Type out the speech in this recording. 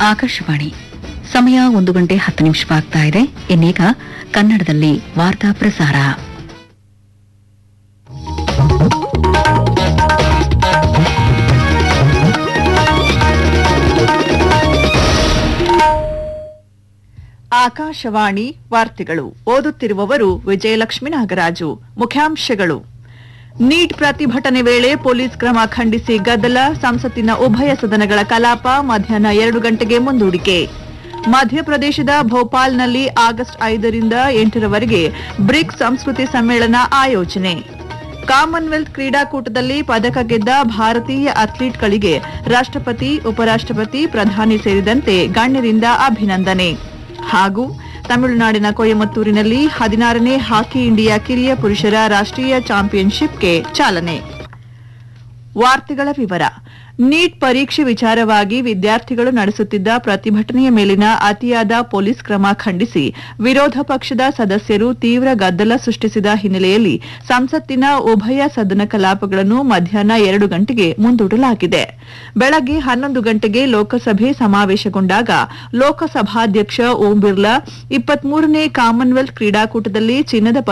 ಆಕಾಶವಾಣಿ ಸಮಯ ಒಂದು ಗಂಟೆ ಹತ್ತು ನಿಮಿಷವಾಗ್ತಾ ಇದೆ ಇನ್ನೀಗ ಕನ್ನಡದಲ್ಲಿ ವಾರ್ತಾ ಪ್ರಸಾರ ಆಕಾಶವಾಣಿ ವಾರ್ತೆಗಳು ಓದುತ್ತಿರುವವರು ವಿಜಯಲಕ್ಷ್ಮಿ ನಾಗರಾಜು ಮುಖ್ಯಾಂಶಗಳು ನೀಟ್ ಪ್ರತಿಭಟನೆ ವೇಳೆ ಪೊಲೀಸ್ ಕ್ರಮ ಖಂಡಿಸಿ ಗದ್ದಲ ಸಂಸತ್ತಿನ ಉಭಯ ಸದನಗಳ ಕಲಾಪ ಮಧ್ಯಾಹ್ನ ಎರಡು ಗಂಟೆಗೆ ಮುಂದೂಡಿಕೆ ಮಧ್ಯಪ್ರದೇಶದ ಭೋಪಾಲ್ನಲ್ಲಿ ಆಗಸ್ಟ್ ಐದರಿಂದ ಎಂಟರವರೆಗೆ ಬ್ರಿಕ್ಸ್ ಸಂಸ್ಕೃತಿ ಸಮ್ಮೇಳನ ಆಯೋಜನೆ ಕಾಮನ್ವೆಲ್ತ್ ಕ್ರೀಡಾಕೂಟದಲ್ಲಿ ಪದಕ ಗೆದ್ದ ಭಾರತೀಯ ಅಥ್ಲೀಟ್ಗಳಿಗೆ ರಾಷ್ಟ್ರಪತಿ ಉಪರಾಷ್ಟ್ರಪತಿ ಪ್ರಧಾನಿ ಸೇರಿದಂತೆ ಗಣ್ಯರಿಂದ ಅಭಿನಂದನೆ ಹಾಗೂ ತಮಿಳುನಾಡಿನ ಕೊಯಮತ್ತೂರಿನಲ್ಲಿ ಹದಿನಾರನೇ ಹಾಕಿ ಇಂಡಿಯಾ ಕಿರಿಯ ಪುರುಷರ ರಾಷ್ಟ್ರೀಯ ಚಾಂಪಿಯನ್ಶಿಪ್ಗೆ ಚಾಲನೆ ವಾರ್ತೆಗಳ ವಿವರ ನೀಟ್ ಪರೀಕ್ಷೆ ವಿಚಾರವಾಗಿ ವಿದ್ಯಾರ್ಥಿಗಳು ನಡೆಸುತ್ತಿದ್ದ ಪ್ರತಿಭಟನೆಯ ಮೇಲಿನ ಅತಿಯಾದ ಪೊಲೀಸ್ ಕ್ರಮ ಖಂಡಿಸಿ ವಿರೋಧ ಪಕ್ಷದ ಸದಸ್ಯರು ತೀವ್ರ ಗದ್ದಲ ಸೃಷ್ಟಿಸಿದ ಹಿನ್ನೆಲೆಯಲ್ಲಿ ಸಂಸತ್ತಿನ ಉಭಯ ಸದನ ಕಲಾಪಗಳನ್ನು ಮಧ್ಯಾಹ್ನ ಎರಡು ಗಂಟೆಗೆ ಮುಂದೂಡಲಾಗಿದೆ ಬೆಳಗ್ಗೆ ಹನ್ನೊಂದು ಗಂಟೆಗೆ ಲೋಕಸಭೆ ಸಮಾವೇಶಗೊಂಡಾಗ ಲೋಕಸಭಾಧ್ಯಕ್ಷ ಓಂ ಬಿರ್ಲಾ ಇಪ್ಪತ್ಮೂರನೇ ಕಾಮನ್ವೆಲ್ತ್ ಕ್ರೀಡಾಕೂಟದಲ್ಲಿ ಚಿನ್ನದ